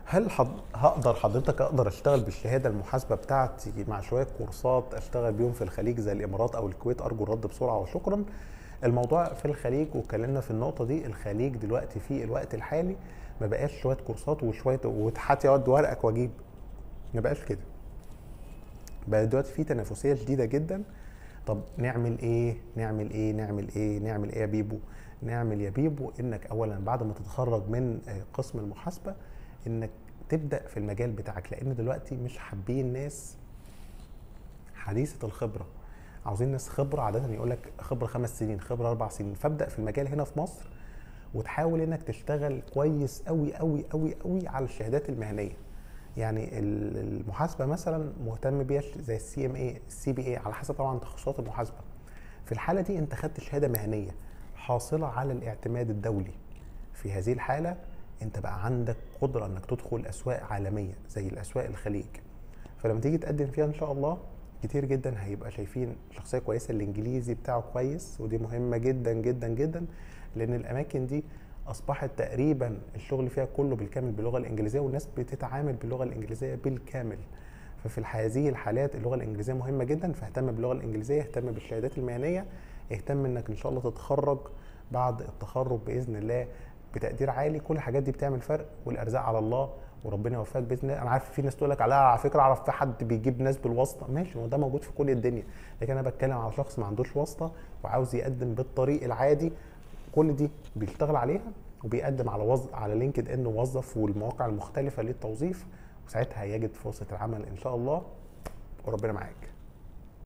هل حض... هقدر حضرتك اقدر اشتغل بالشهاده المحاسبه بتاعتي مع شويه كورسات اشتغل بيهم في الخليج زي الامارات او الكويت ارجو الرد بسرعه وشكرا الموضوع في الخليج واتكلمنا في النقطه دي الخليج دلوقتي في الوقت الحالي ما بقاش شويه كورسات وشويه وتحت يقعد ورقك واجيب ما بقاش كده بقى دلوقتي في تنافسيه شديده جدا طب نعمل ايه نعمل ايه نعمل ايه نعمل ايه يا بيبو نعمل يا بيبو انك اولا بعد ما تتخرج من قسم المحاسبه انك تبدا في المجال بتاعك لان دلوقتي مش حابين ناس حديثه الخبره عاوزين ناس خبره عاده يقول لك خبره خمس سنين خبره اربع سنين فابدا في المجال هنا في مصر وتحاول انك تشتغل كويس قوي قوي قوي قوي على الشهادات المهنيه يعني المحاسبه مثلا مهتم بيها زي السي ام اي السي بي اي على حسب طبعا تخصصات المحاسبه في الحاله دي انت خدت شهاده مهنيه حاصله على الاعتماد الدولي في هذه الحاله انت بقى عندك قدره انك تدخل اسواق عالميه زي الاسواق الخليج فلما تيجي تقدم فيها ان شاء الله كتير جدا هيبقى شايفين شخصيه كويسه الانجليزي بتاعه كويس ودي مهمه جدا جدا جدا لان الاماكن دي اصبحت تقريبا الشغل فيها كله بالكامل باللغه الانجليزيه والناس بتتعامل باللغه الانجليزيه بالكامل ففي هذه الحالات اللغه الانجليزيه مهمه جدا فاهتم باللغه الانجليزيه اهتم بالشهادات المهنيه اهتم انك ان شاء الله تتخرج بعد التخرج باذن الله بتقدير عالي كل الحاجات دي بتعمل فرق والارزاق على الله وربنا يوفقك باذن الله انا عارف في ناس تقول لك على على فكره اعرف في حد بيجيب ناس بالواسطه ماشي هو ده موجود في كل الدنيا لكن انا بتكلم على شخص ما عندوش واسطه وعاوز يقدم بالطريق العادي كل دي بيشتغل عليها وبيقدم على وظ... على لينكد ان موظف والمواقع المختلفه للتوظيف وساعتها هيجد فرصه العمل ان شاء الله وربنا معاك